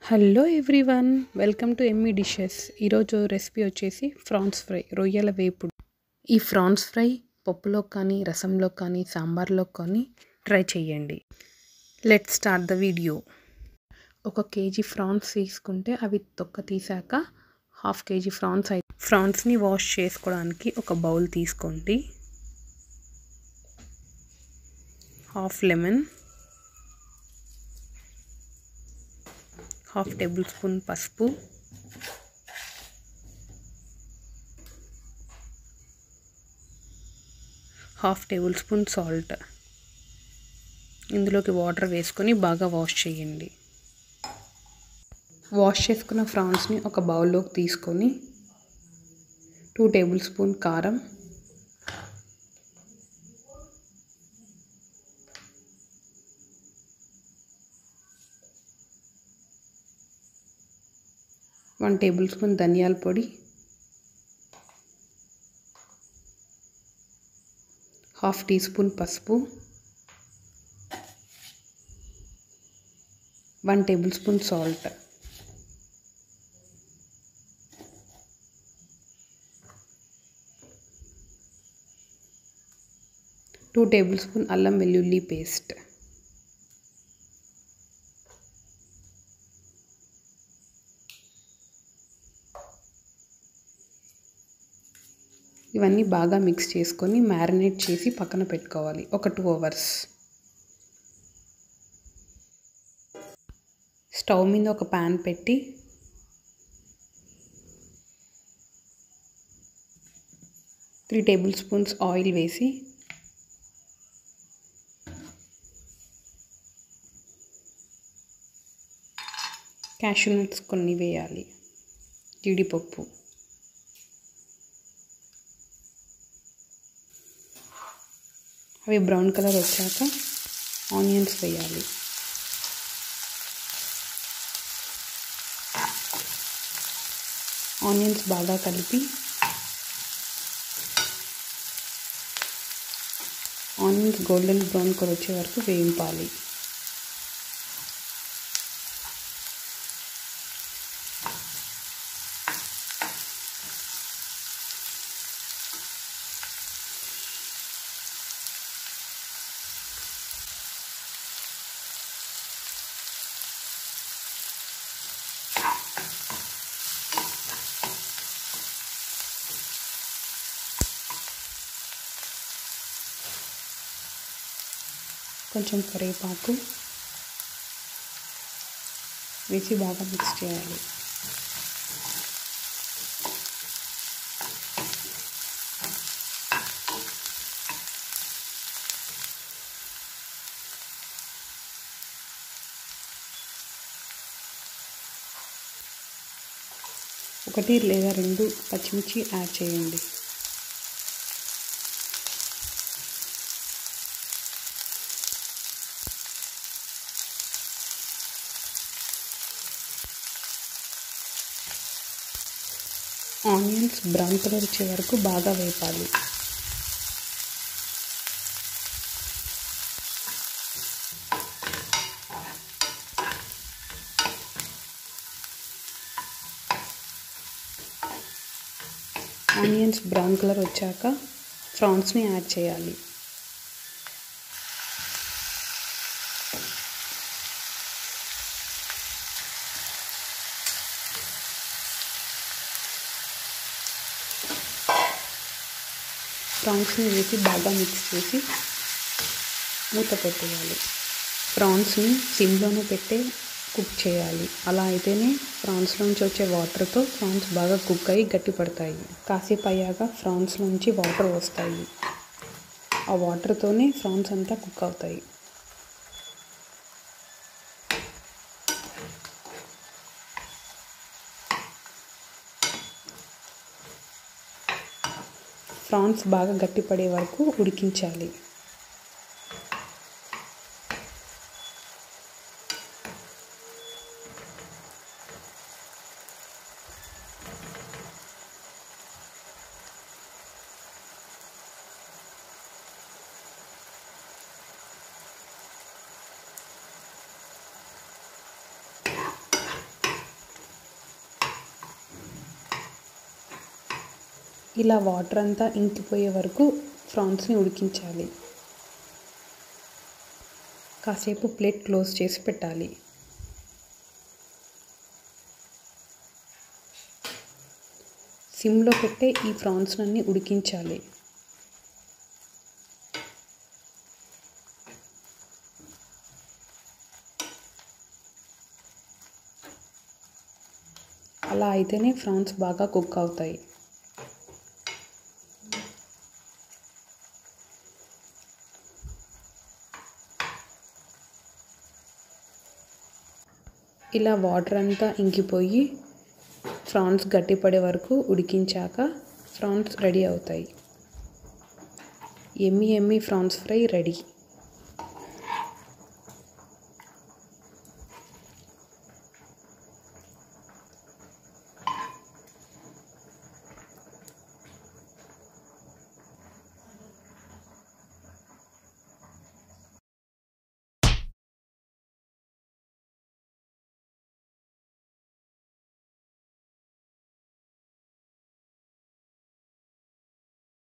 hello everyone welcome to yummy dishes ఈరోజు recipe వచ్చేసి prawns fry రొయ్యల వేపుడు ఈ ఫ్రాన్స్ ఫ్రై పప్పులో కానీ రసంలో కానీ సాంబార్లో కానీ ట్రై చేయండి లెట్ స్టార్ట్ ద వీడియో ఒక కేజీ ఫ్రాన్స్ తీసుకుంటే అవి తొక్క తీసాక హాఫ్ కేజీ ఫ్రాన్స్ అయి ఫ్రాన్స్ని వాష్ చేసుకోవడానికి ఒక బౌల్ తీసుకోండి half lemon half tablespoon పసుపు హాఫ్ టేబుల్ స్పూన్ సాల్ట్ ఇందులోకి వాటర్ వేసుకొని బాగా వాష్ చేయండి వాష్ చేసుకున్న ఫ్రాన్స్ని ఒక బౌల్లోకి తీసుకొని టూ టేబుల్ స్పూన్ కారం వన్ టేబుల్ స్పూన్ ధనియాల పొడి హాఫ్ టీ స్పూన్ పసుపు one tablespoon salt two tablespoon అల్లం వెల్లుల్లి పేస్ట్ ఇవన్నీ బాగా మిక్స్ చేసుకొని మ్యారినేట్ చేసి పక్కన పెట్టుకోవాలి ఒక టూ అవర్స్ స్టవ్ మీద ఒక ప్యాన్ పెట్టి త్రీ టేబుల్ స్పూన్స్ ఆయిల్ వేసి క్యాషూ నట్స్ కొన్ని వేయాలి జీడిపప్పు అవి బ్రౌన్ కలర్ వచ్చాక ఆనియన్స్ వేయాలి ఆనియన్స్ బాగా కలిపి ఆనియన్స్ గోల్డెన్ బ్రౌన్ కలర్ వచ్చే వరకు వేయింపాలి కొంచెం కరివేపాకు వేసి బాగా మిక్స్ చేయాలి ఒకటి లేదా రెండు పచ్చిమిర్చి యాడ్ చేయండి ఆనియన్స్ బ్రౌన్ కలర్ వచ్చే వరకు బాగా వేపాలి ఆనియన్స్ బ్రౌన్ కలర్ వచ్చాక ఫ్రాన్స్ని యాడ్ చేయాలి ప్రాన్స్ని వేసి బాగా మిక్స్ చేసి మూత పెట్టేయాలి ప్రాన్స్ని సిమ్లోనే పెట్టే కుక్ చేయాలి అలా అయితేనే ఫ్రాన్స్లోంచి వచ్చే వాటర్తో ఫ్రాన్స్ బాగా కుక్ అయ్యి గట్టిపడతాయి కాసేపు అయ్యాక ఫ్రాన్స్లోంచి వాటర్ వస్తాయి ఆ వాటర్తోనే ఫ్రాన్స్ అంతా కుక్ అవుతాయి ఫ్రాన్స్ బాగా గట్టిపడే వరకు ఉడికించాలి ఇలా వాటర్ అంతా ఇంకిపోయే వరకు ప్రాన్స్ని ఉడికించాలి కాసేపు ప్లేట్ క్లోజ్ చేసి పెట్టాలి సిమ్లో పెట్టే ఈ ప్రాన్స్లన్నీ ఉడికించాలి అలా అయితేనే ప్రాన్స్ బాగా కుక్ అవుతాయి ఇలా వాటర్ అంతా ఇంకిపోయి ప్రాన్స్ గట్టిపడే వరకు ఉడికించాక ప్రాన్స్ రెడీ అవుతాయి yummy yummy prawns fry ready